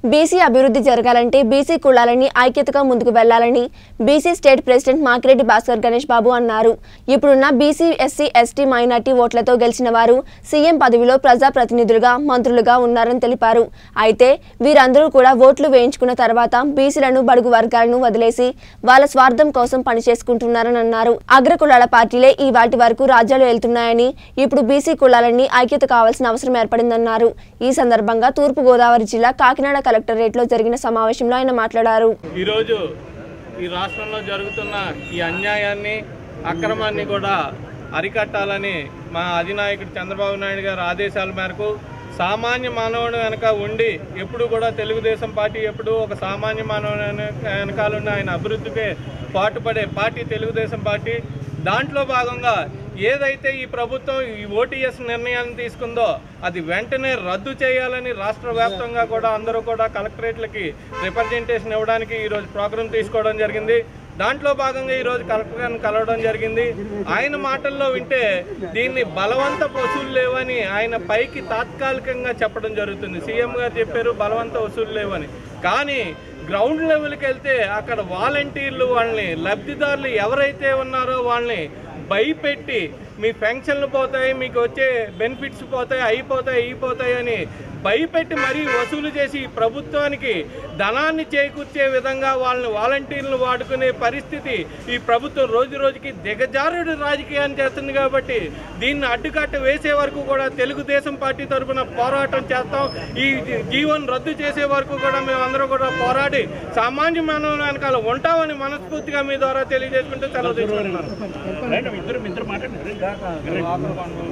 BC అభివృద్ధి జరగాలంటే BC కులాలని ఐక్యతగా ముందుకు వెళ్లాలని BC state president Makireddy Bhaskar Ganesh Babu అన్నారు ఇప్పుడున్న బీసీ ఎస్సీ ఎస్టీ మైనార్టీ ఓట్లతో గెలిచిన వారు సీఎం పదవిలో ప్రజాప్రతినిధులుగా మంత్రులుగా ఉన్నారని తెలిపారు అయితే వీరందరూ కూడా ఓట్లు వేయించుకున్న తర్వాత బీసీలను బడుగు వర్గాలను వదిలేసి వాళ్ళ స్వార్థం కోసం పనిచేసుకుంటున్నారని అన్నారు అగ్రకులాల పార్టీలే ఈ వాటి వరకు రాజ్యాలు వెళ్తున్నాయని ఇప్పుడు బీసీ కులాలన్నీ ఐక్యత కావాల్సిన అవసరం ఏర్పడిందన్నారు ఈ సందర్భంగా తూర్పు గోదావరి జిల్లా కాకినాడ కలెక్టరేట్లో జరిగిన సమావేశంలో ఆయన మాట్లాడారు ఈరోజు ఈ రాష్ట్రంలో జరుగుతున్న ఈ అన్యాయాన్ని అక్రమాన్ని కూడా అరికట్టాలని మా అధినాయకుడు చంద్రబాబు నాయుడు గారి ఆదేశాల మేరకు సామాన్య మానవుని వెనక ఉండి ఎప్పుడు కూడా తెలుగుదేశం పార్టీ ఎప్పుడు ఒక సామాన్య మానవుని వెనక- వెనకాల ఉన్న ఆయన అభివృద్ధికి పాటుపడే పార్టీ తెలుగుదేశం పార్టీ దాంట్లో భాగంగా ఏదైతే ఈ ప్రభుత్వం ఈ ఓటీఎస్ నిర్ణయాన్ని తీసుకుందో అది వెంటనే రద్దు చేయాలని రాష్ట్ర వ్యాప్తంగా కూడా అందరూ కూడా కలెక్టరేట్లకి రిప్రజెంటేషన్ ఇవ్వడానికి ఈరోజు ప్రోగ్రాం తీసుకోవడం జరిగింది దాంట్లో భాగంగా ఈరోజు కలెక్టర్ గారిని కలవడం జరిగింది ఆయన మాటల్లో వింటే దీన్ని బలవంత వసూలు లేవని ఆయన పైకి తాత్కాలికంగా చెప్పడం జరుగుతుంది సీఎం గారు చెప్పారు బలవంత వసూలు లేవని కానీ గ్రౌండ్ లెవెల్కి వెళ్తే అక్కడ వాలంటీర్లు వాళ్ళని లబ్ధిదారులు ఎవరైతే ఉన్నారో వాళ్ళని భయపెట్టి మీ పెన్షన్లు పోతాయి మీకు వచ్చే బెనిఫిట్స్ పోతాయి అయిపోతాయి అయిపోతాయి అని భయపెట్టి మరీ వసూలు చేసి ఈ ప్రభుత్వానికి ధనాన్ని చేకూర్చే విధంగా వాళ్ళని వాలంటీర్లు వాడుకునే పరిస్థితి ఈ ప్రభుత్వం రోజు రోజుకి దిగజారుడు రాజకీయాన్ని చేస్తుంది కాబట్టి దీన్ని అడ్డుకట్ట వేసే వరకు కూడా తెలుగుదేశం పార్టీ తరఫున పోరాటం చేస్తాం ఈ జీవన్ రద్దు చేసే వరకు కూడా మేమందరం కూడా పోరాడి సామాన్య మానవుల వెనకాల ఉంటామని మనస్ఫూర్తిగా మీ ద్వారా తెలియజేసుకుంటూ సెలవు తీసుకుంటున్నాను ఇద్దరు ఇద్దరు మాట్లాడండి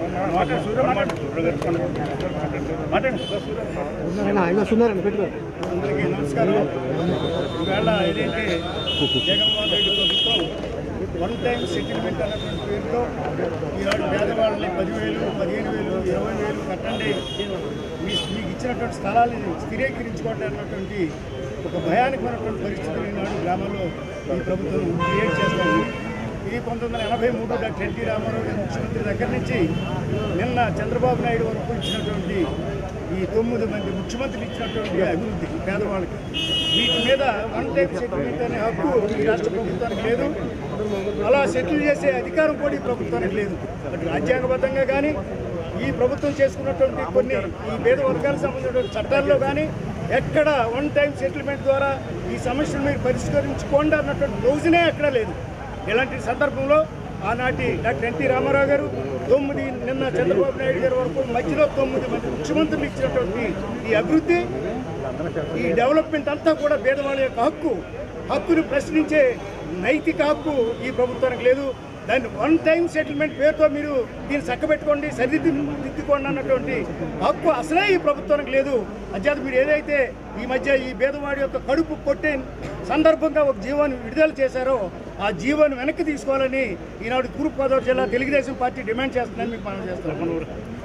అందరికీ నమస్కారం ఈవేళ ఏదైతే జగన్మోహన్ రెడ్డి ప్రభుత్వం వన్ టైం సెటిల్మెంట్ అన్నటువంటి పేరుతో ఈనాడు పేదవాళ్ళని పదివేలు పదిహేను వేలు ఇరవై వేలు కట్టండి మీ మీకు ఇచ్చినటువంటి స్థలాన్ని స్థిరీకరించుకోండి అన్నటువంటి ఒక భయానకమైనటువంటి పరిస్థితులు ఈనాడు గ్రామాల్లో ఈ ప్రభుత్వం క్రియేట్ చేస్తూ ఉంది ఇది పంతొమ్మిది వందల ఎనభై మూడు డాక్టర్ ఎన్టీ రామారావు గారి ముఖ్యమంత్రి దగ్గర నుంచి నిన్న చంద్రబాబు నాయుడు వరకు ఇచ్చినటువంటి ఈ తొమ్మిది మంది ముఖ్యమంత్రులు ఇచ్చినటువంటి అభివృద్ధి పేదవాళ్ళకి వీటి మీద వన్ టైం సెటిల్మెంట్ అనే హక్కు ఈ రాష్ట్ర ప్రభుత్వానికి లేదు అలా సెటిల్ చేసే అధికారం కూడా ఈ ప్రభుత్వానికి లేదు అటు రాజ్యాంగబద్ధంగా కానీ ఈ ప్రభుత్వం చేసుకున్నటువంటి కొన్ని ఈ పేద వర్గాలకు సంబంధించినటువంటి చట్టాల్లో కానీ ఎక్కడ వన్ టైం సెటిల్మెంట్ ద్వారా ఈ సమస్యను మీరు పరిష్కరించుకోండి అన్నటువంటి రోజునే ఎక్కడ లేదు ఇలాంటి సందర్భంలో ఆనాటి డాక్టర్ ఎన్టీ రామారావు గారు తొమ్మిది నిన్న చంద్రబాబు నాయుడు గారి వరకు మధ్యలో తొమ్మిది మంది ముఖ్యమంత్రులు ఇచ్చినటువంటి ఈ అభివృద్ధి ఈ డెవలప్మెంట్ అంతా కూడా పేదవాళ్ళ యొక్క హక్కు హక్కును ప్రశ్నించే నైతిక హక్కు ఈ ప్రభుత్వానికి లేదు దాన్ని వన్ టైం సెటిల్మెంట్ పేరుతో మీరు దీన్ని చక్కబెట్టుకోండి సరిదిద్ది దిద్దుకోండి అన్నటువంటి హక్కు అసలే ఈ ప్రభుత్వానికి లేదు అధ్యాత మీరు ఏదైతే ఈ మధ్య ఈ పేదవాడి యొక్క కడుపు కొట్టే సందర్భంగా ఒక జీవాన్ని విడుదల చేశారో ఆ జీవాన్ని వెనక్కి తీసుకోవాలని ఈనాడు తూర్పుగోదావరి జిల్లా తెలుగుదేశం పార్టీ డిమాండ్ చేస్తుందని మీకు మనం చేస్తున్నాం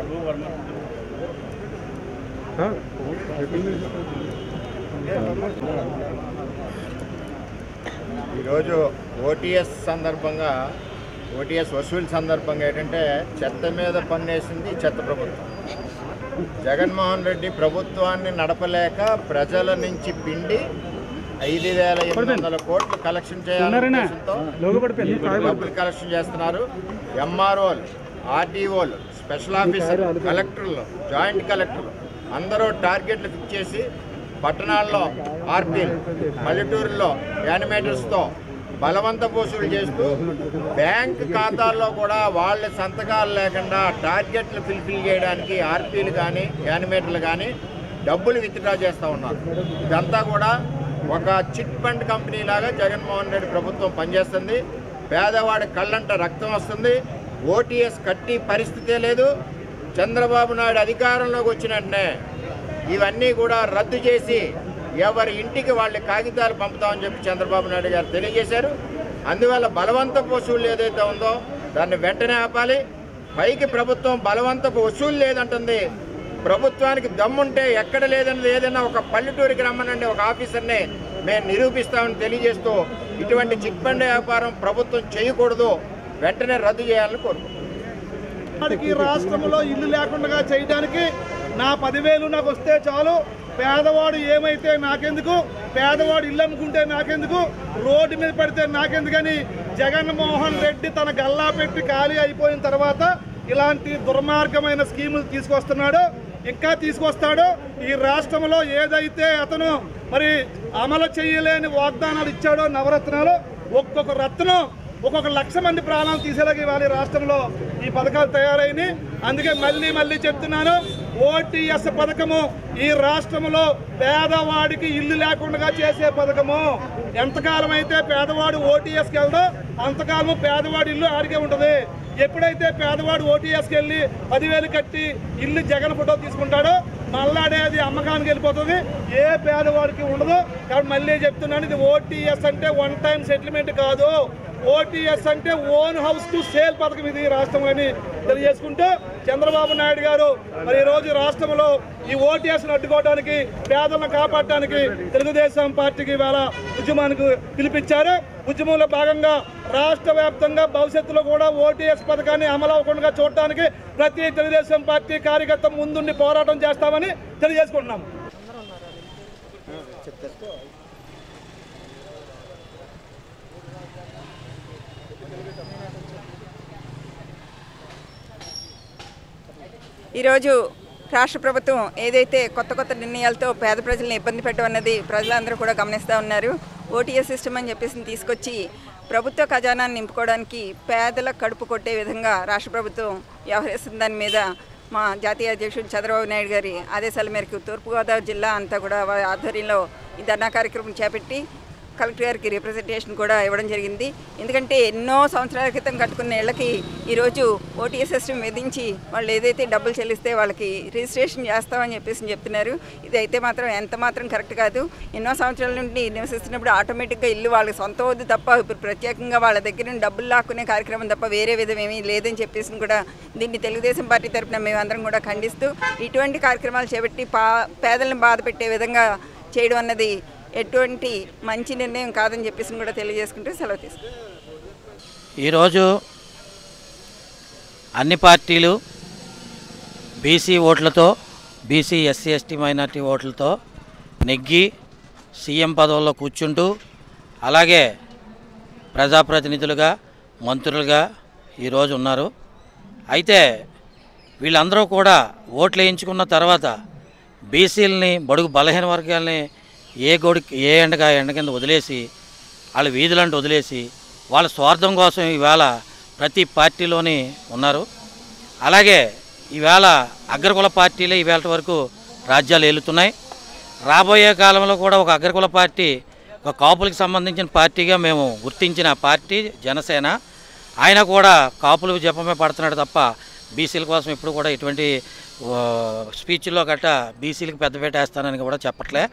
ఈరోజు ఓటీఎస్ సందర్భంగా ఓటీఎస్ వసూలు సందర్భంగా ఏంటంటే చెత్త మీద పన్నేసింది చెత్త ప్రభుత్వం జగన్మోహన్ రెడ్డి ప్రభుత్వాన్ని నడపలేక ప్రజల నుంచి పిండి ఐదు వేల ఎనిమిది వందల కోట్లు కలెక్షన్ చేయాలనే ఉద్దేశంతో డబ్బులు కలెక్షన్ చేస్తున్నారు ఎంఆర్ఓలు ఆర్డీఓలు స్పెషల్ ఆఫీసర్ కలెక్టర్లు జాయింట్ కలెక్టర్లు అందరూ టార్గెట్లు ఫిక్స్ చేసి పట్టణాల్లో ఆర్పీలు పల్లెటూరులో యానిమేటర్స్తో బలవంత పోసులు చేస్తూ బ్యాంక్ ఖాతాల్లో కూడా వాళ్ళ సంతకాలు లేకుండా టార్గెట్లు ఫిల్ఫిల్ చేయడానికి ఆర్పీలు కానీ యానిమేటర్లు కానీ డబ్బులు విత్డ్రా చేస్తూ ఉన్నారు ఇదంతా కూడా ఒక చిట్ ఫండ్ కంపెనీ లాగా జగన్మోహన్ రెడ్డి ప్రభుత్వం పనిచేస్తుంది పేదవాడి కళ్ళంట రక్తం వస్తుంది ఓటీఎస్ కట్టి పరిస్థితే లేదు చంద్రబాబు నాయుడు అధికారంలోకి వచ్చిన వెంటనే ఇవన్నీ కూడా రద్దు చేసి ఎవరి ఇంటికి వాళ్ళ కాగితాలు పంపుతామని చెప్పి చంద్రబాబు నాయుడు గారు తెలియజేశారు అందువల్ల బలవంతపు వసూలు ఏదైతే ఉందో దాన్ని వెంటనే ఆపాలి పైకి ప్రభుత్వం బలవంతపు వసూలు లేదంటుంది ప్రభుత్వానికి దమ్ముంటే ఎక్కడ లేదని ఏదైనా ఒక పల్లెటూరికి రమ్మనండి ఒక ఆఫీసర్ని మేము నిరూపిస్తామని తెలియజేస్తూ ఇటువంటి చిట్ ఫండ్ వ్యాపారం ప్రభుత్వం చేయకూడదు వెంటనే రద్దు చేయాలని కోరుకుంటున్నాం వాడికి రాష్ట్రంలో ఇల్లు లేకుండా చేయడానికి నా పదివేలు నాకు వస్తే చాలు పేదవాడు ఏమైతే నాకెందుకు పేదవాడు ఇల్లు అమ్ముకుంటే నాకెందుకు రోడ్డు మీద పడితే నాకెందుకని జగన్మోహన్ రెడ్డి తన గల్లా పెట్టి ఖాళీ అయిపోయిన తర్వాత ఇలాంటి దుర్మార్గమైన స్కీములు తీసుకొస్తున్నాడు ఇంకా తీసుకొస్తాడు ఈ రాష్ట్రంలో ఏదైతే అతను మరి అమలు చేయలేని వాగ్దానాలు ఇచ్చాడో నవరత్నాలు ఒక్కొక్క రత్నం ఒక్కొక్క లక్ష మంది ప్రాణాలు తీసేలాగా ఇవాళ ఈ రాష్ట్రంలో ఈ పథకాలు తయారైనవి అందుకే మళ్ళీ మళ్ళీ చెప్తున్నాను ఓటీఎస్ పథకము ఈ రాష్ట్రంలో పేదవాడికి ఇల్లు లేకుండా చేసే పథకము ఎంతకాలం అయితే పేదవాడు ఓటీఎస్కి వెళ్దో అంతకాలం పేదవాడి ఇల్లు ఆడికే ఉంటుంది ఎప్పుడైతే పేదవాడు ఓటీఎస్కి వెళ్ళి పదివేలు కట్టి ఇల్లు జగన్ ఫోటో తీసుకుంటాడో మళ్ళాడే అది అమ్మకానికి వెళ్ళిపోతుంది ఏ పేదవాడికి ఉండదు కాబట్టి మళ్ళీ చెప్తున్నాను ఇది ఓటీఎస్ అంటే వన్ టైం సెటిల్మెంట్ కాదు ఓటీఎస్ అంటే ఓన్ హౌస్ టు సేల్ పథకం ఇది రాష్ట్రం అని తెలియజేసుకుంటూ చంద్రబాబు నాయుడు గారు మరి ఈ రోజు రాష్ట్రంలో ఈ ఓటీఎస్ అడ్డుకోవడానికి పేదలను కాపాడటానికి తెలుగుదేశం పార్టీకి ఇవాళ ఉద్యమానికి పిలిపించారు ఉద్యమంలో భాగంగా రాష్ట్ర వ్యాప్తంగా భవిష్యత్తులో కూడా ఓటీఎస్ పథకాన్ని అమలు అవ్వకుండా చూడటానికి ప్రతి తెలుగుదేశం పార్టీ కార్యకర్త ముందుండి పోరాటం చేస్తామని తెలియజేసుకుంటున్నాం ఈరోజు రాష్ట్ర ప్రభుత్వం ఏదైతే కొత్త కొత్త నిర్ణయాలతో పేద ప్రజల్ని ఇబ్బంది పెట్టడం అన్నది ప్రజలందరూ కూడా గమనిస్తూ ఉన్నారు ఓటీఎస్ సిస్టమ్ అని చెప్పేసి తీసుకొచ్చి ప్రభుత్వ ఖజానాన్ని నింపుకోవడానికి పేదల కడుపు కొట్టే విధంగా రాష్ట్ర ప్రభుత్వం వ్యవహరిస్తున్న దాని మీద మా జాతీయ అధ్యక్షుడు చంద్రబాబు నాయుడు గారి ఆదేశాల మేరకు తూర్పుగోదావరి జిల్లా అంతా కూడా వారి ఆధ్వర్యంలో ఈ ధర్నా కార్యక్రమం చేపట్టి కలెక్టర్ గారికి రిప్రజెంటేషన్ కూడా ఇవ్వడం జరిగింది ఎందుకంటే ఎన్నో సంవత్సరాల క్రితం కట్టుకున్న ఇళ్ళకి ఈరోజు ఓటీఎస్ సిస్టమ్ విధించి వాళ్ళు ఏదైతే డబ్బులు చెల్లిస్తే వాళ్ళకి రిజిస్ట్రేషన్ చేస్తామని చెప్పేసి చెప్తున్నారు ఇది అయితే మాత్రం ఎంత మాత్రం కరెక్ట్ కాదు ఎన్నో సంవత్సరాల నుండి నివసిస్తున్నప్పుడు ఆటోమేటిక్గా ఇల్లు వాళ్ళకి సొంత వద్దు తప్ప ఇప్పుడు ప్రత్యేకంగా వాళ్ళ దగ్గర నుండి డబ్బులు లాక్కునే కార్యక్రమం తప్ప వేరే విధం ఏమీ లేదని చెప్పేసి కూడా దీన్ని తెలుగుదేశం పార్టీ తరఫున మేమందరం కూడా ఖండిస్తూ ఇటువంటి కార్యక్రమాలు చేపట్టి పా పేదలను బాధ పెట్టే విధంగా చేయడం అన్నది ఎటువంటి మంచి నిర్ణయం కాదని చెప్పేసి కూడా తెలియజేసుకుంటూ సెలవు తీసుకుంటాం ఈరోజు అన్ని పార్టీలు బీసీ ఓట్లతో బీసీ ఎస్సీ ఎస్టీ మైనార్టీ ఓట్లతో నెగ్గి సీఎం పదవుల్లో కూర్చుంటూ అలాగే ప్రజాప్రతినిధులుగా మంత్రులుగా ఈరోజు ఉన్నారు అయితే వీళ్ళందరూ కూడా ఓట్లు వేయించుకున్న తర్వాత బీసీలని బడుగు బలహీన వర్గాల్ని ఏ గోడి ఏ ఎండగా ఎండ కింద వదిలేసి వాళ్ళ వీధులంటూ వదిలేసి వాళ్ళ స్వార్థం కోసం ఈవేళ ప్రతి పార్టీలోని ఉన్నారు అలాగే ఈవేళ అగ్రకుల పార్టీలే ఈవేళ వరకు రాజ్యాలు ఏలుతున్నాయి రాబోయే కాలంలో కూడా ఒక అగ్రకుల పార్టీ ఒక కాపులకు సంబంధించిన పార్టీగా మేము గుర్తించిన పార్టీ జనసేన ఆయన కూడా కాపులు జపమే పడుతున్నాడు తప్ప బీసీల కోసం ఇప్పుడు కూడా ఎటువంటి ఆ, స్పీచ్లో గట్ట బీసీలకు పెద్దపేట వేస్తానని కూడా చెప్పట్లే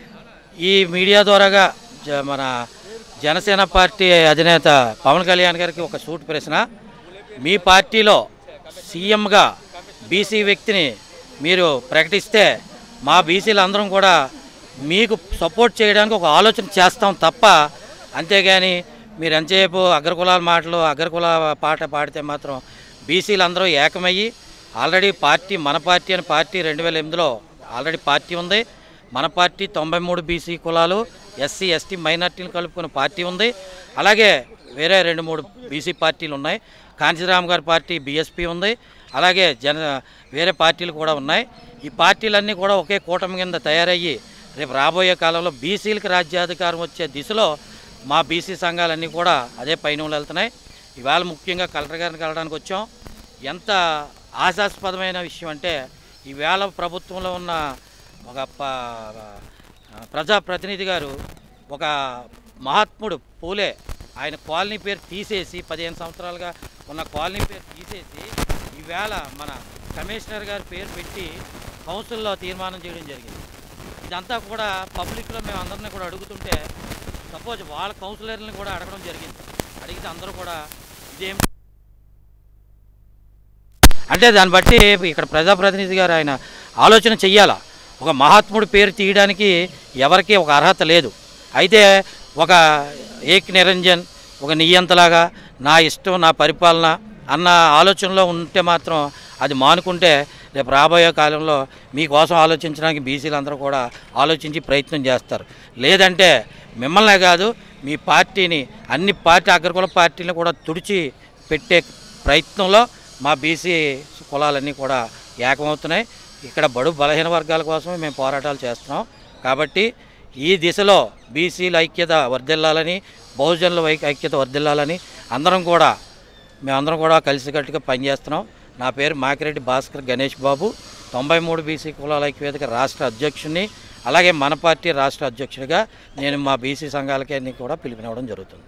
ఈ మీడియా ద్వారాగా జ- మన జనసేన పార్టీ అధినేత పవన్ కళ్యాణ్ గారికి ఒక సూట్ ప్రశ్న మీ పార్టీలో సీఎంగా బీసీ వ్యక్తిని మీరు ప్రకటిస్తే మా బీసీలు అందరం కూడా మీకు సపోర్ట్ చేయడానికి ఒక ఆలోచన చేస్తాం తప్ప అంతేగాని మీరు ఎంతసేపు అగ్రకులాల మాటలు అగ్రకుల పాట పాడితే మాత్రం బీసీలు అందరూ ఏకమయ్యి ఆల్రెడీ పార్టీ మన పార్టీ అని పార్టీ రెండు వేల ఎనిమిదిలో ఆల్రెడీ పార్టీ ఉంది మన పార్టీ తొంభై మూడు బీసీ కులాలు ఎస్సీ ఎస్టీ మైనార్టీలు కలుపుకున్న పార్టీ ఉంది అలాగే వేరే రెండు మూడు బీసీ పార్టీలు ఉన్నాయి కాంచీరామ్ గారి పార్టీ బీఎస్పీ ఉంది అలాగే జన వేరే పార్టీలు కూడా ఉన్నాయి ఈ పార్టీలన్నీ కూడా ఒకే కూటమి కింద తయారయ్యి రేపు రాబోయే కాలంలో బీసీలకు రాజ్యాధికారం వచ్చే దిశలో మా బీసీ సంఘాలన్నీ కూడా అదే పైన వెళ్తున్నాయి ఇవాళ ముఖ్యంగా కలెక్టర్ గారిని కలవడానికి వచ్చాం ఎంత ఆశాస్పదమైన విషయం అంటే ఈవేళ ప్రభుత్వంలో ఉన్న ఒక ప- ప్రజాప్రతినిధి గారు ఒక మహాత్ముడు పూలే ఆయన కాలనీ పేరు తీసేసి పదిహేను సంవత్సరాలుగా ఉన్న కాలనీ పేరు తీసేసి ఈవేళ మన కమిషనర్ గారి పేరు పెట్టి కౌన్సిల్లో తీర్మానం చేయడం జరిగింది ఇదంతా కూడా పబ్లిక్లో మేము అందరినీ కూడా అడుగుతుంటే సపోజ్ వాళ్ళ కౌన్సిలర్ని కూడా అడగడం జరిగింది అడిగితే అందరూ కూడా ఇదేం అంటే దాన్ని బట్టి ఇక్కడ ప్రజాప్రతినిధి గారు ఆయన ఆలోచన చెయ్యాలా ఒక మహాత్ముడి పేరు తీయడానికి ఎవరికీ ఒక అర్హత లేదు అయితే ఒక ఏక్ నిరంజన్ ఒక నియంతలాగా నా ఇష్టం నా పరిపాలన అన్న ఆలోచనలో ఉంటే మాత్రం అది మానుకుంటే రేపు రాబోయే కాలంలో మీకోసం ఆలోచించడానికి బీసీలు అందరూ కూడా ఆలోచించి ప్రయత్నం చేస్తారు లేదంటే మిమ్మల్నే కాదు మీ పార్టీని అన్ని పార్టీ అగ్రకుల పార్టీలను కూడా తుడిచి పెట్టే ప్రయత్నంలో మా బీసీ కులాలన్నీ కూడా ఏకమవుతున్నాయి ఇక్కడ బడు బలహీన వర్గాల కోసమే మేము పోరాటాలు చేస్తున్నాం కాబట్టి ఈ దిశలో బీసీల ఐక్యత వర్ధిల్లాలని బహుజనుల ఐ- ఐక్యత వర్ధిల్లాలని అందరం కూడా మేమందరం కూడా కలిసికట్టుగా పనిచేస్తున్నాం నా పేరు మాకిరెడ్డి భాస్కర్ గణేష్ బాబు తొంభై మూడు బీసీ కులాల ఐక్యవేదిక రాష్ట్ర అధ్యక్షుడిని అలాగే మన పార్టీ రాష్ట్ర అధ్యక్షుడిగా నేను మా బీసీ సంఘాలకి అన్ని కూడా పిలుపునివ్వడం జరుగుతుంది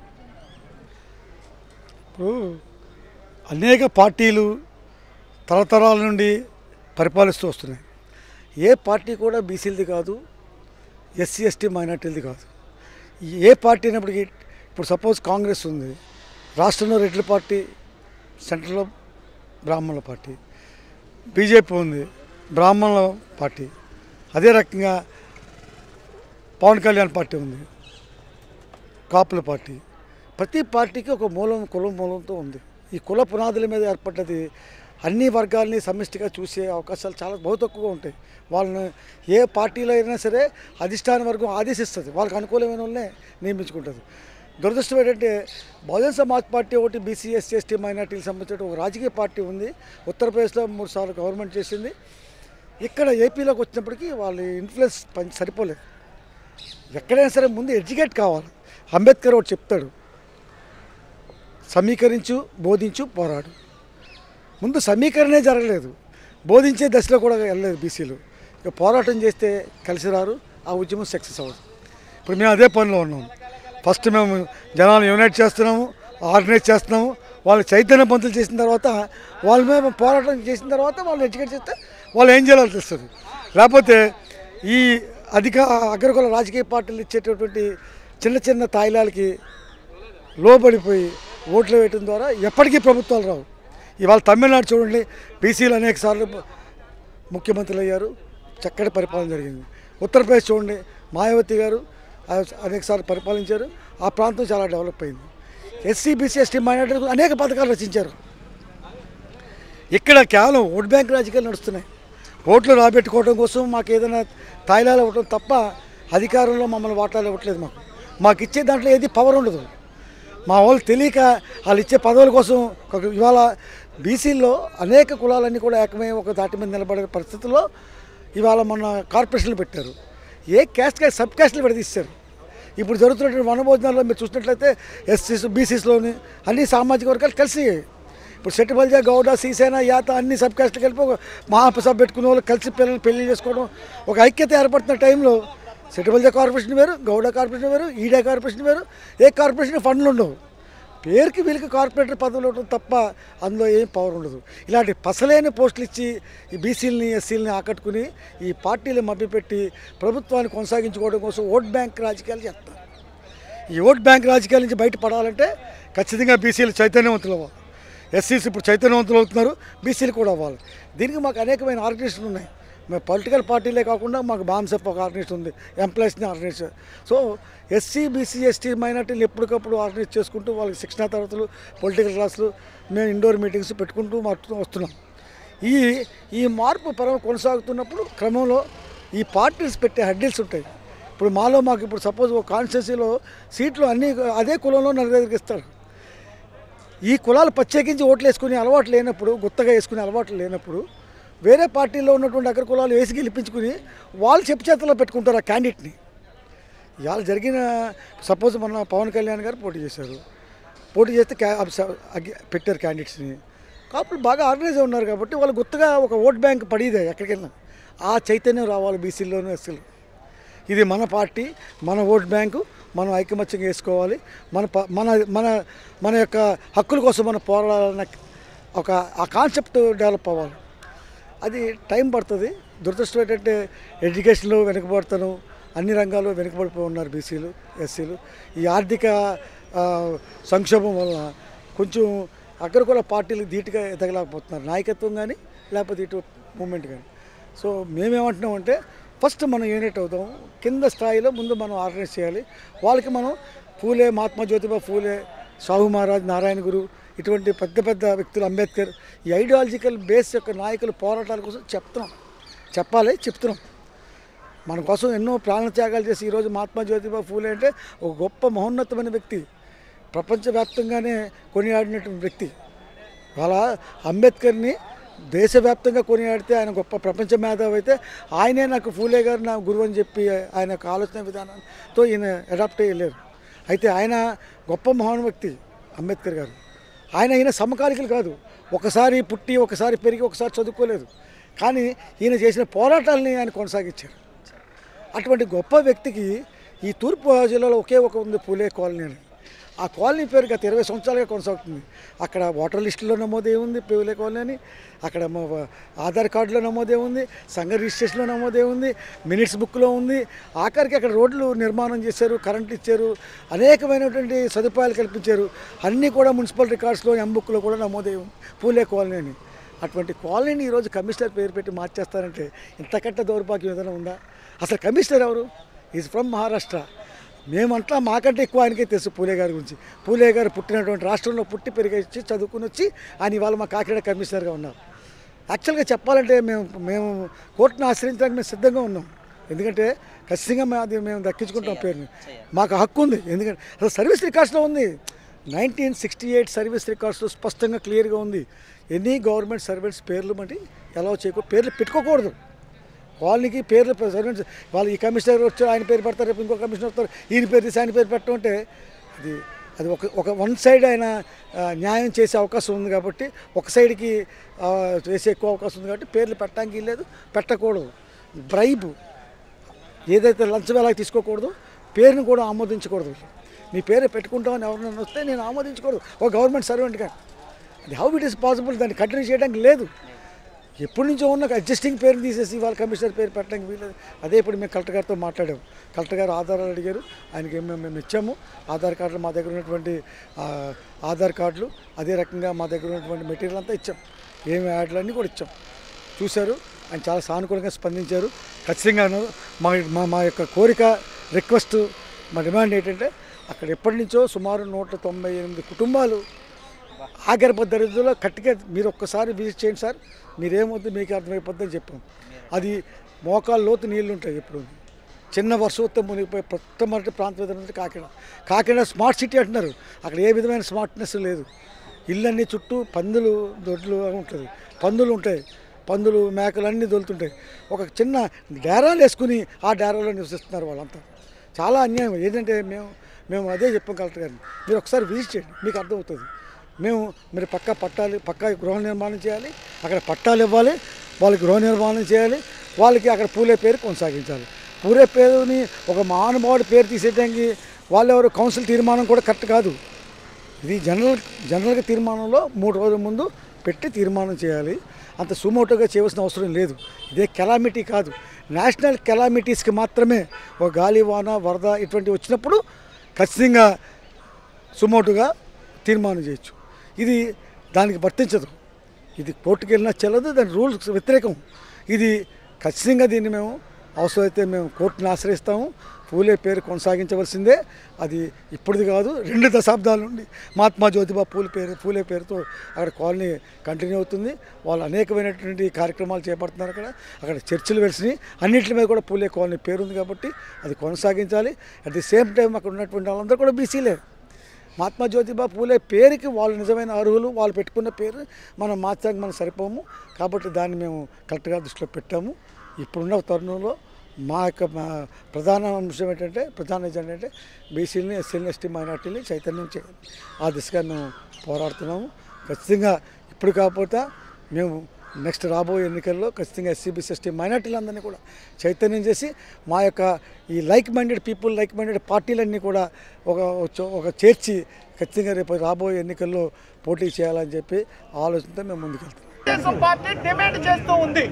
ఇప్పుడు అనేక పార్టీలు తరతరాల నుండి పరిపాలిస్తూ వస్తున్నాయి ఏ పార్టీ కూడా బీసీలది కాదు ఎస్సీ ఎస్టీ మైనార్టీలది కాదు ఏ పార్టీ అయినప్పటికీ ఇప్పుడు సపోజ్ కాంగ్రెస్ ఉంది రాష్ట్రంలో రెడ్ల పార్టీ సెంట్రల్లో బ్రాహ్మణుల పార్టీ బీజేపీ ఉంది బ్రాహ్మణుల పార్టీ అదే రకంగా పవన్ కళ్యాణ్ పార్టీ ఉంది కాపుల పార్టీ ప్రతి పార్టీకి ఒక మూలం కులం మూలంతో ఉంది ఈ కుల పునాదుల మీద ఏర్పడ్డది అన్ని వర్గాల్ని సమిష్టిగా చూసే అవకాశాలు చాలా బహు తక్కువగా ఉంటాయి వాళ్ళని ఏ పార్టీలో అయినా సరే అధిష్టాన వర్గం ఆదేశిస్తుంది వాళ్ళకి అనుకూలమైన వాళ్ళనే నియమించుకుంటుంది దురదృష్టం ఏంటంటే బహుజన్ సమాజ్ పార్టీ ఒకటి బీసీ ఎస్సీ ఎస్టీ మైనార్టీలకు సంబంధించిన ఒక రాజకీయ పార్టీ ఉంది ఉత్తరప్రదేశ్లో మూడు సార్లు గవర్నమెంట్ చేసింది ఇక్కడ ఏపీలోకి వచ్చినప్పటికీ వాళ్ళ ఇన్ఫ్లుయెన్స్ పని సరిపోలేదు ఎక్కడైనా సరే ముందు ఎడ్యుకేట్ కావాలి అంబేద్కర్ ఒకటి చెప్తాడు సమీకరించు బోధించు పోరాడు ముందు సమీకరణే జరగలేదు బోధించే దశలో కూడా వెళ్ళలేదు బీసీలు ఇక పోరాటం చేస్తే కలిసి రారు ఆ ఉద్యమం సక్సెస్ అవ్వదు ఇప్పుడు మేము అదే పనిలో ఉన్నాం ఫస్ట్ మేము జనాలు యునైట్ చేస్తున్నాము ఆర్గనైజ్ చేస్తున్నాము వాళ్ళు చైతన్య పంతులు చేసిన తర్వాత వాళ్ళ మీద పోరాటం చేసిన తర్వాత వాళ్ళు ఎడ్యుకేట్ చేస్తే వాళ్ళు ఏం చేయాలో తెలుస్తుంది లేకపోతే ఈ అధిక అగ్రకుల రాజకీయ పార్టీలు ఇచ్చేటటువంటి చిన్న చిన్న తాయిలాలకి లోబడిపోయి ఓట్లు వేయటం ద్వారా ఎప్పటికీ ప్రభుత్వాలు రావు ఇవాళ తమిళనాడు చూడండి బీసీలు అనేక సార్లు ముఖ్యమంత్రులు అయ్యారు చక్కటి పరిపాలన జరిగింది ఉత్తరప్రదేశ్ చూడండి మాయావతి గారు అనేక సార్లు పరిపాలించారు ఆ ప్రాంతం చాలా డెవలప్ అయింది ఎస్సీ బీసీ ఎస్టీ మైనార్టీలకు అనేక పథకాలు రచించారు ఇక్కడ కేవలం ఓట్ బ్యాంక్ రాజకీయాలు నడుస్తున్నాయి ఓట్లు రాబెట్టుకోవడం కోసం మాకు ఏదైనా తాయిలాలు ఇవ్వడం తప్ప అధికారంలో మమ్మల్ని వాటాలు ఇవ్వట్లేదు మాకు మాకు ఇచ్చే దాంట్లో ఏది పవర్ ఉండదు మా వాళ్ళు తెలియక వాళ్ళు ఇచ్చే పదవుల కోసం ఒక ఇవాళ బీసీల్లో అనేక కులాలన్నీ కూడా ఏకమై ఒక దాటి మీద నిలబడే పరిస్థితుల్లో ఇవాళ మొన్న కార్పొరేషన్లు పెట్టారు ఏ క్యాస్ట్ క్యాస్ట్ సబ్ క్యాస్ట్లు విడదీశారు ఇప్పుడు జరుగుతున్నటువంటి వనభోజనాల్లో మీరు చూసినట్లయితే ఎస్సీస్ బీసీస్లోని అన్ని సామాజిక వర్గాలు కలిసి ఇప్పుడు సెట్టుబల్జా గౌడ శ్రీసేన యాత అన్ని సబ్ క్యాస్ట్లు కలిపి ఒక మహాసభ పెట్టుకునే వాళ్ళు కలిసి పిల్లల్ని పెళ్లి చేసుకోవడం ఒక ఐక్యత ఏర్పడుతున్న టైంలో సెట్టుబల్జా కార్పొరేషన్ వేరు గౌడ కార్పొరేషన్ వేరు ఈడే కార్పొరేషన్ వేరు ఏ కార్పొరేషన్ ఫండ్లు ఉండవు పేరుకి వీళ్ళకి కార్పొరేటర్ పదవులు ఉండడం తప్ప అందులో ఏం పవర్ ఉండదు ఇలాంటి పసలేని పోస్టులు ఇచ్చి ఈ బీసీలని ఎస్సీలని ఆకట్టుకుని ఈ పార్టీలు మభ్యపెట్టి ప్రభుత్వాన్ని కొనసాగించుకోవడం కోసం ఓట్ బ్యాంక్ రాజకీయాలు చేస్తారు ఈ ఓట్ బ్యాంక్ రాజకీయాల నుంచి బయటపడాలంటే ఖచ్చితంగా బీసీలు చైతన్యవంతులు అవ్వాలి ఎస్సీస్ ఇప్పుడు చైతన్యవంతులు అవుతున్నారు బీసీలు కూడా అవ్వాలి దీనికి మాకు అనేకమైన ఆర్గనైజేషన్లు ఉన్నాయి మేము పొలిటికల్ పార్టీలే కాకుండా మాకు బాన్సెప్ ఒక ఆర్గనైజేషన్ ఉంది ఎంప్లాయీస్ని ఆర్గనైజ్ చే- సో ఎస్సీ బీసీ ఎస్టీ మైనార్టీలు ఎప్పటికప్పుడు ఆర్గనైజ్ చేసుకుంటూ వాళ్ళకి శిక్షణా తరగతులు పొలిటికల్ క్లాసులు మేము ఇండోర్ మీటింగ్స్ పెట్టుకుంటూ మాట్లాడుతూ వస్తున్నాం ఈ ఈ మార్పు పరం కొనసాగుతున్నప్పుడు క్రమంలో ఈ పార్టీస్ పెట్టే హడ్డిల్స్ ఉంటాయి ఇప్పుడు మాలో మాకు ఇప్పుడు సపోజ్ ఒక కాన్స్టిట్యూన్సీలో సీట్లు అన్ని అదే కులంలో నలుగురికి ఇస్తారు ఈ కులాలు ప్రత్యేకించి ఓట్లు వేసుకునే అలవాటు లేనప్పుడు గుత్తగా వేసుకునే అలవాట్లు లేనప్పుడు వేరే పార్టీలో ఉన్నటువంటి అగ్ర కులాలు వేసి గెలిపించుకుని వాళ్ళు చెప్పు చేతల్లో పెట్టుకుంటారు ఆ క్యాండిడేట్ని ఇవాళ జరిగిన సపోజ్ మొన్న పవన్ కళ్యాణ్ గారు పోటీ చేశారు పోటీ చేస్తే క్యా అబ్- అగ్గి- పెట్టారు క్యాండిడేట్స్ని కాపులు బాగా ఆర్గనైజ్ ఉన్నారు కాబట్టి వాళ్ళు గుర్తుగా ఒక ఓట్ బ్యాంక్ పడిదే ఎక్కడికెళ్ళినా ఆ చైతన్యం రావాలి బీసీల్లోనూ ఎస్సీలో ఇది మన పార్టీ మన ఓట్ బ్యాంకు మనం ఐకమత్యంగా వేసుకోవాలి మన ప- మన మన మన యొక్క హక్కుల కోసం మనం పోరాడాలన్న ఒక ఆ కాన్సెప్ట్ డెవలప్ అవ్వాలి అది టైం పడుతుంది దురదృష్టం ఏంటంటే ఎడ్యుకేషన్లో వెనుకబడతాను అన్ని రంగాల్లో వెనుకబడిపోయి ఉన్నారు బీసీలు ఎస్సీలు ఈ ఆర్థిక ఆ, సంక్షోభం వలన కొంచెం అగ్రకుల పార్టీలు ధీటుగా ఎదగలేకపోతున్నారు నాయకత్వం కానీ లేకపోతే ఇటు మూమెంట్ కానీ సో మేమేమంటున్నామంటే ఫస్ట్ మనం యూనిట్ అవుతాం కింద స్థాయిలో ముందు మనం ఆర్గనైజ్ చేయాలి వాళ్ళకి మనం పూలే మహాత్మా జ్యోతిబా పూలే సాహు మహారాజ్ నారాయణ గురు ఇటువంటి పెద్ద పెద్ద వ్యక్తులు అంబేద్కర్ ఈ ఐడియాలజికల్ బేస్ యొక్క నాయకుల పోరాటాల కోసం చెప్తున్నాం చెప్పాలి చెప్తున్నాం మన కోసం ఎన్నో ప్రాణత్యాగాలు చేసి ఈరోజు మహాత్మా జ్యోతిబా ఫూలే అంటే ఒక గొప్ప మహోన్నతమైన వ్యక్తి ప్రపంచవ్యాప్తంగానే కొనియాడినటువంటి వ్యక్తి వాళ్ళ అంబేద్కర్ని దేశవ్యాప్తంగా కొనియాడితే ఆయన గొప్ప ప్రపంచ మేధావి అయితే ఆయనే నాకు ఫూలే గారు నా గురువు అని చెప్పి ఆయన యొక్క ఆలోచన విధానంతో ఈయన అడాప్ట్ అయ్యలేరు అయితే ఆయన గొప్ప మహాన్ వ్యక్తి అంబేద్కర్ గారు ఆయన ఈయన సమకాలికలు కాదు ఒకసారి పుట్టి ఒకసారి పెరిగి ఒకసారి చదువుకోలేదు కానీ ఈయన చేసిన పోరాటాలని ఆయన కొనసాగించారు అటువంటి గొప్ప వ్యక్తికి ఈ తూర్పు జిల్లాలో ఒకే ఒక ఉంది పూలే కాలనీ అని ఆ కాలనీ పేరు గత ఇరవై సంవత్సరాలుగా కొనసాగుతుంది అక్కడ ఓటర్ లిస్టులో నమోదే ఉంది పూలే కాలనీ అని అక్కడ మా ఆధార్ కార్డులో నమోదే ఉంది సంఘ రిజిస్ట్రేషన్లో నమోదే ఉంది మినిట్స్ బుక్లో ఉంది ఆఖరికి అక్కడ రోడ్లు నిర్మాణం చేశారు కరెంట్ ఇచ్చారు అనేకమైనటువంటి సదుపాయాలు కల్పించారు అన్నీ కూడా మున్సిపల్ రికార్డ్స్లో ఎం బుక్లో కూడా నమోదే ఉంది పూలే కాలనీ అని అటువంటి కాలనీని ఈరోజు కమిషనర్ పేరు పెట్టి మార్చేస్తారంటే ఇంతకంటే దౌర్భాగ్యం ఏదైనా ఉందా అసలు కమిషనర్ ఎవరు ఈజ్ ఫ్రమ్ మహారాష్ట్ర మేమంతా మాకంటే ఎక్కువ ఆయనకే తెలుసు పూలే గారి గురించి పూలే గారు పుట్టినటువంటి రాష్ట్రంలో పుట్టి పెరిగి చదువుకుని వచ్చి ఆయన ఇవాళ మా కాకినాడ కమిషనర్గా ఉన్నారు యాక్చువల్గా చెప్పాలంటే మేము మేము కోర్టును ఆశ్రయించడానికి మేము సిద్ధంగా ఉన్నాం ఎందుకంటే ఖచ్చితంగా మేము అది మేము దక్కించుకుంటాం పేరుని మాకు హక్కు ఉంది ఎందుకంటే అసలు సర్వీస్ రికార్డ్స్లో ఉంది నైన్టీన్ సిక్స్టీ ఎయిట్ సర్వీస్ రికార్డ్స్లో స్పష్టంగా క్లియర్గా ఉంది ఎనీ గవర్నమెంట్ సర్వెంట్స్ పేర్లు బట్టి ఎలా చేయకూ పేర్లు పెట్టుకోకూడదు వాళ్ళకి పేర్లు సర్వెంట్స్ వాళ్ళు ఈ కమిషనర్ వచ్చారు ఆయన పేరు పెడతారు రేపు ఇంకో కమిషనర్ వస్తారు ఈయన పేరు తీసి ఆయన పేరు పెట్టడం అంటే అది అది ఒక ఒక వన్ సైడ్ ఆయన ఆ, న్యాయం చేసే అవకాశం ఉంది కాబట్టి ఒక సైడ్కి ఆ, చేసే ఎక్కువ అవకాశం ఉంది కాబట్టి పేర్లు పెట్టడానికి లేదు పెట్టకూడదు బ్రైబ్ ఏదైతే లంచం ఎలా తీసుకోకూడదు పేరుని కూడా ఆమోదించకూడదు నీ పేరు పెట్టుకుంటామని ఎవరైనా వస్తే నేను ఆమోదించకూడదు ఒక గవర్నమెంట్ సర్వెంట్గా అది హౌ ఇట్ ఈస్ పాసిబుల్ దాన్ని కంటిన్యూ చేయడానికి లేదు ఎప్పటి నుంచో ఉన్న అడ్జస్టింగ్ పేరుని తీసేసి వాళ్ళ కమిషనర్ పేరు పెట్టడానికి వీలేదు అదే ఇప్పుడు మేము కలెక్టర్ గారితో మాట్లాడాము కలెక్టర్ గారు ఆధారాలు అడిగారు ఆయనకి మేము మేము ఇచ్చాము ఆధార్ కార్డులు మా దగ్గర ఉన్నటువంటి ఆ, ఆధార్ కార్డులు అదే రకంగా మా దగ్గర ఉన్నటువంటి మెటీరియల్ అంతా ఇచ్చాం ఏమి యాడ్లు అన్నీ కూడా ఇచ్చాం చూశారు ఆయన చాలా సానుకూలంగా స్పందించారు ఖచ్చితంగాను మా మా మా యొక్క కోరిక రిక్వెస్ట్ మా డిమాండ్ ఏంటంటే అక్కడ ఎప్పటి నుంచో సుమారు నూట తొంభై ఎనిమిది కుటుంబాలు ఆగర్భ దరిద్రంలో కట్టిగా మీరు ఒక్కసారి విజిట్ చేయండి సార్ మీరేమవుతుంది మీకు అర్థమైపోద్దని చెప్పాం అది మోకాలు లోతు నీళ్ళు ఉంటాయి ఎప్పుడు చిన్న వర్షంతో మునిగిపోయి మొట్టమొదటి ప్రాంతం ఏదంటే కాకినాడ కాకినాడ స్మార్ట్ సిటీ అంటున్నారు అక్కడ ఏ విధమైన స్మార్ట్నెస్ లేదు ఇళ్ళన్నీ చుట్టూ పందులు దొడ్లు ఉంటుంది పందులు ఉంటాయి పందులు మేకలు అన్నీ దొలుతుంటాయి ఒక చిన్న డేరాలు వేసుకుని ఆ డేరాలో నివసిస్తున్నారు వాళ్ళంతా చాలా అన్యాయం ఏంటంటే మేము మేము అదే చెప్పాం కలెక్టర్ గారిని మీరు ఒకసారి విజిట్ చేయండి మీకు అర్థమవుతుంది మేము మీరు పక్కా పట్టాలి పక్కా గృహ నిర్మాణం చేయాలి అక్కడ పట్టాలు ఇవ్వాలి వాళ్ళకి గృహ నిర్మాణం చేయాలి వాళ్ళకి అక్కడ పూలే పేరు కొనసాగించాలి పూలే పేరుని ఒక మహానుభావుడి పేరు తీసేయడానికి వాళ్ళెవరు కౌన్సిల్ తీర్మానం కూడా కరెక్ట్ కాదు ఇది జనరల్ జనరల్గా తీర్మానంలో మూడు రోజుల ముందు పెట్టి తీర్మానం చేయాలి అంత సుమోటోగా చేయవలసిన అవసరం లేదు ఇదే కెలామిటీ కాదు నేషనల్ కెలామిటీస్కి మాత్రమే ఒక గాలి వాన వరద ఇటువంటి వచ్చినప్పుడు ఖచ్చితంగా సుమోటుగా తీర్మానం చేయొచ్చు ఇది దానికి వర్తించదు ఇది కోర్టుకు వెళ్ళినా చెల్లదు దాని రూల్స్ వ్యతిరేకం ఇది ఖచ్చితంగా దీన్ని మేము అవసరమైతే మేము కోర్టుని ఆశ్రయిస్తాము పూలే పేరు కొనసాగించవలసిందే అది ఇప్పటిది కాదు రెండు దశాబ్దాల నుండి మహాత్మా జ్యోతిబా పూలే పేరు పూలే పేరుతో అక్కడ కాలనీ కంటిన్యూ అవుతుంది వాళ్ళు అనేకమైనటువంటి కార్యక్రమాలు చేపడుతున్నారు అక్కడ అక్కడ చర్చిలు వెలిసినాయి అన్నింటి మీద కూడా పూలే కాలనీ పేరు ఉంది కాబట్టి అది కొనసాగించాలి అట్ ది సేమ్ టైం అక్కడ ఉన్నటువంటి వాళ్ళందరూ కూడా బీసీలే మహాత్మా జ్యోతిబా పూలే పేరుకి వాళ్ళు నిజమైన అర్హులు వాళ్ళు పెట్టుకున్న పేరు మనం మార్చడానికి మనం సరిపోము కాబట్టి దాన్ని మేము కరెక్ట్గా దృష్టిలో పెట్టాము ఇప్పుడున్న తరుణంలో మా యొక్క మా ప్రధాన అంశం ఏంటంటే ప్రధాన ఎజెండా అంటే బీసీలని ఎస్సీలని ఎస్టీ మైనార్టీని చైతన్యం చేయాలి ఆ దిశగా మేము పోరాడుతున్నాము ఖచ్చితంగా ఇప్పుడు కాకపోతే మేము నెక్స్ట్ రాబోయే ఎన్నికల్లో ఖచ్చితంగా ఎస్సీ బీసీ ఎస్టీ మైనార్టీలందరినీ కూడా చైతన్యం చేసి మా యొక్క ఈ like minded people like minded పార్టీలన్నీ కూడా ఒక చో- ఒక చేర్చి ఖచ్చితంగా రేపు రాబోయే ఎన్నికల్లో పోటీ చేయాలని చెప్పి ఆలోచనతో మేము ముందుకెళ్తాం తెలుగుదేశం పార్టీ డిమాండ్ చేస్తూ ఉంది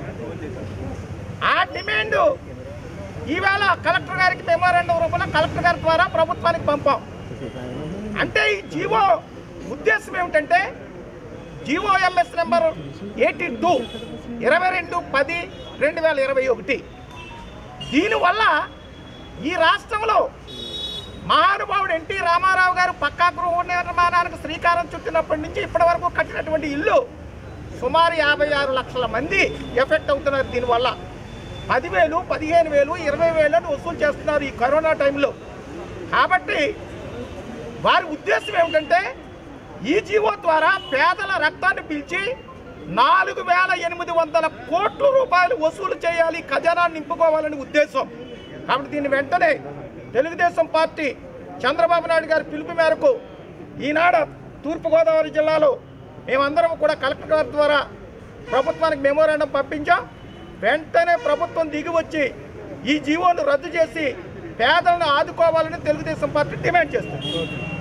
ఆ డిమాండ్ ఈవేళ కలెక్టర్ గారికి మెమోరాండం రూపంలో కలెక్టర్ గారి ద్వారా ప్రభుత్వానికి పంపాం అంటే ఈ జీవో ఉద్దేశం ఏమిటంటే జీఓఎంఎస్ నెంబర్ ఎయిటీ టూ ఇరవై రెండు పది రెండు వేల ఇరవై ఒకటి దీనివల్ల ఈ రాష్ట్రంలో మహానుభావుడు ఎన్టీ రామారావు గారు పక్కా గృహ నిర్మాణానికి శ్రీకారం చుట్టినప్పటి నుంచి ఇప్పటి వరకు కట్టినటువంటి ఇల్లు సుమారు యాభై ఆరు లక్షల మంది ఎఫెక్ట్ అవుతున్నారు దీనివల్ల పదివేలు పదిహేను వేలు ఇరవై వేలు అని వసూలు చేస్తున్నారు ఈ కరోనా టైంలో కాబట్టి వారి ఉద్దేశం ఏమిటంటే ఈ జీవో ద్వారా పేదల రక్తాన్ని పీల్చి నాలుగు వేల ఎనిమిది వందల కోట్ల రూపాయలు వసూలు చేయాలి ఖజానా నింపుకోవాలని ఉద్దేశం కాబట్టి దీన్ని వెంటనే తెలుగుదేశం పార్టీ చంద్రబాబు నాయుడు గారి పిలుపు మేరకు ఈనాడు తూర్పుగోదావరి జిల్లాలో మేమందరం కూడా కలెక్టర్ గారి ద్వారా ప్రభుత్వానికి మెమోరాండం పంపించాం వెంటనే ప్రభుత్వం దిగి వచ్చి ఈ జీవోను రద్దు చేసి పేదలను ఆదుకోవాలని తెలుగుదేశం పార్టీ డిమాండ్ చేస్తుంది